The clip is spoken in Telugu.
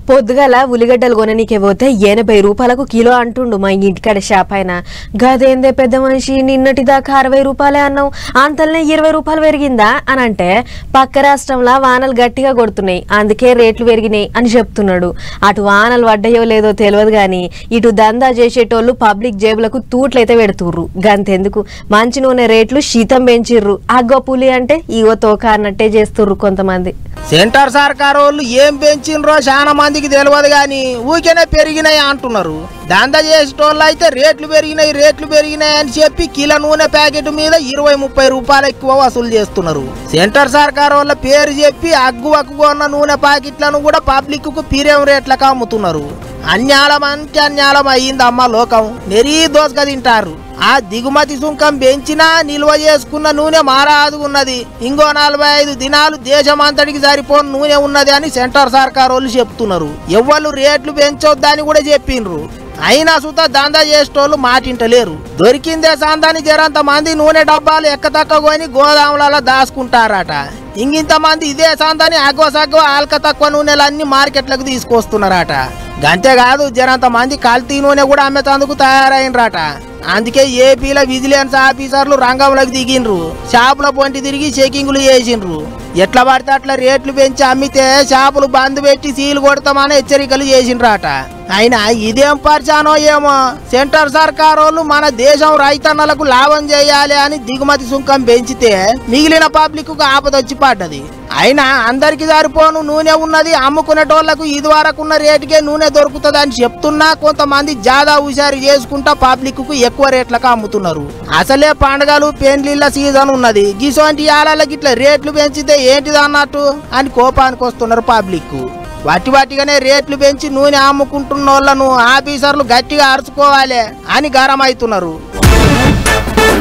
పొద్దుగాల ఉల్లిగడ్డలు కొననీకే పోతే ఎనభై రూపాయలకు కిలో అంటుండు మా ఇంటికాడ షాప్ ఆయన గదేందే పెద్ద మనిషి నిన్నటి దాకా అరవై రూపాయలే అన్నావు అంతలనే ఇరవై రూపాయలు పెరిగిందా అని అంటే పక్క రాష్ట్రంలో వానలు గట్టిగా కొడుతున్నాయి అందుకే రేట్లు పెరిగినాయి అని చెప్తున్నాడు అటు వానలు పడ్డాయో లేదో తెలియదు గాని ఇటు దందా చేసేటోళ్ళు పబ్లిక్ జేబులకు తూట్లయితే పెడుతుర్రు గంతెందుకు మంచి నూనె రేట్లు శీతం పెంచిర్రు అగ్గో పులి అంటే ఇగో తోక అన్నట్టే చేస్తుర్రు కొంతమంది సెంటర్ సర్కార్ వాళ్ళు ఏం పెంచినరో చాలా మందికి తెలియదు కానీ ఊరికేనే పెరిగినాయి అంటున్నారు దంద చేసేటోళ్ళు అయితే రేట్లు పెరిగినాయి రేట్లు పెరిగినాయి అని చెప్పి కిలో నూనె ప్యాకెట్ మీద ఇరవై ముప్పై రూపాయలు ఎక్కువ వసూలు చేస్తున్నారు సెంటర్ సర్కార్ వాళ్ళ పేరు చెప్పి అగ్గు అగ్గు ఉన్న నూనె ప్యాకెట్లను కూడా పబ్లిక్ కు పీరియం రేట్లకు అమ్ముతున్నారు అన్యాలం అంటే అన్యాలం అయ్యిందమ్మ లోకం నెరీ దోసక తింటారు ఆ దిగుమతి సుంకం పెంచినా నిల్వ చేసుకున్న నూనె మారాదు ఉన్నది ఇంకో నలభై ఐదు దినాలు దేశం అంతటికి సరిపోని నూనె ఉన్నది అని సెంటర్ సర్కార్ వాళ్ళు చెప్తున్నారు ఎవ్వరు రేట్లు పెంచొద్దని కూడా చెప్పిండ్రు అయినా సుత దందా చేసేటోళ్ళు మాటింటలేరు దొరికిందే సందాని జరంత మంది నూనె డబ్బాలు ఎక్కతక్క కొని గోదాములలో దాచుకుంటారట ఇంకింత మంది ఇదే సందని అగ్గవ సగ్గవ ఆల్క తక్కువ నూనెలన్నీ మార్కెట్లకు తీసుకొస్తున్నారట గంతేకాదు జరంత మంది కల్తీ నూనె కూడా అమ్మేతందుకు తయారైనరట అందుకే ఏపీలో విజిలెన్స్ ఆఫీసర్లు రంగంలోకి దిగిండ్రు షాపుల పొంటి తిరిగి చెకింగ్లు చేసిండ్రు ఎట్లా పడితే అట్లా రేట్లు పెంచి అమ్మితే షాపులు బంద్ పెట్టి సీలు కొడతామని హెచ్చరికలు చేసిండ్రట అయినా ఇదేం పరిచానో ఏమో సెంటర్ సర్కార్ వాళ్ళు మన దేశం రైతన్నలకు లాభం చేయాలి అని దిగుమతి సుంకం పెంచితే మిగిలిన పబ్లిక్ కు ఆపదొచ్చి పడ్డది అయినా అందరికి సరిపోను నూనె ఉన్నది అమ్ముకునేటోళ్లకు ఇది వరకున్న రేటుకే నూనె దొరుకుతుంది అని చెప్తున్నా కొంతమంది జాదా హుషారు చేసుకుంటా పబ్లిక్ కు ఎక్కువ రేట్లకు అమ్ముతున్నారు అసలే పండగలు పెండ్లిళ్ళ సీజన్ ఉన్నది గిసోంటి యాలకి ఇట్లా రేట్లు పెంచితే ఏంటిది అన్నట్టు అని కోపానికి వస్తున్నారు పబ్లిక్ వాటి వాటిగానే రేట్లు పెంచి నూనె అమ్ముకుంటున్న వాళ్ళను ఆఫీసర్లు గట్టిగా అరుచుకోవాలి అని గరం అవుతున్నారు